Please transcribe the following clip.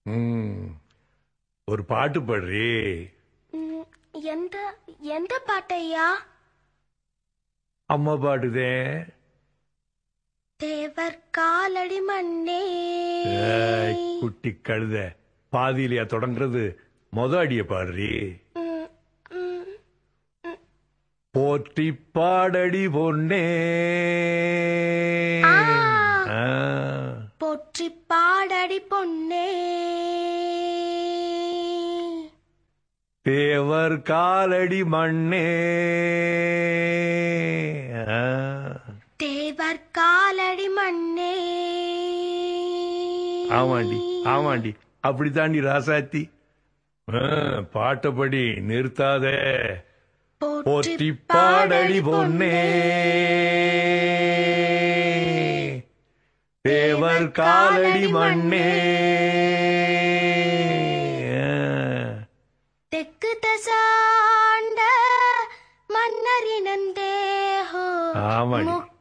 ம். ஒரு பாட்டு பாடுறி ம், எந்த எந்த பாட்டையா அம்மா பாடுதே தேவர் காலடி மண்ணே ஏய், குட்டி கழுத பாதியிலையா தொடங்குறது மொத அடிய பாடுறி ம், ம், போற்றி பாடடி பொன்னே ஆ. ஆ. போற்றி பாடடி பொன்னே தேவர் காலடி மண்ணே ஆ. தேவர் காலடி மண்ணே ஆமாண்டி ஆமாண்டி அப்படித்தாண்டி ராசாத்தி ஆ, பாட்டப்படி நிறுத்தாத போற்றி பாடடி பொன்னே தேவர் காலடி மண்ணே தெற்கு தசாண்ட மன்னரினந்தேஹோ ஆமாடி. முக்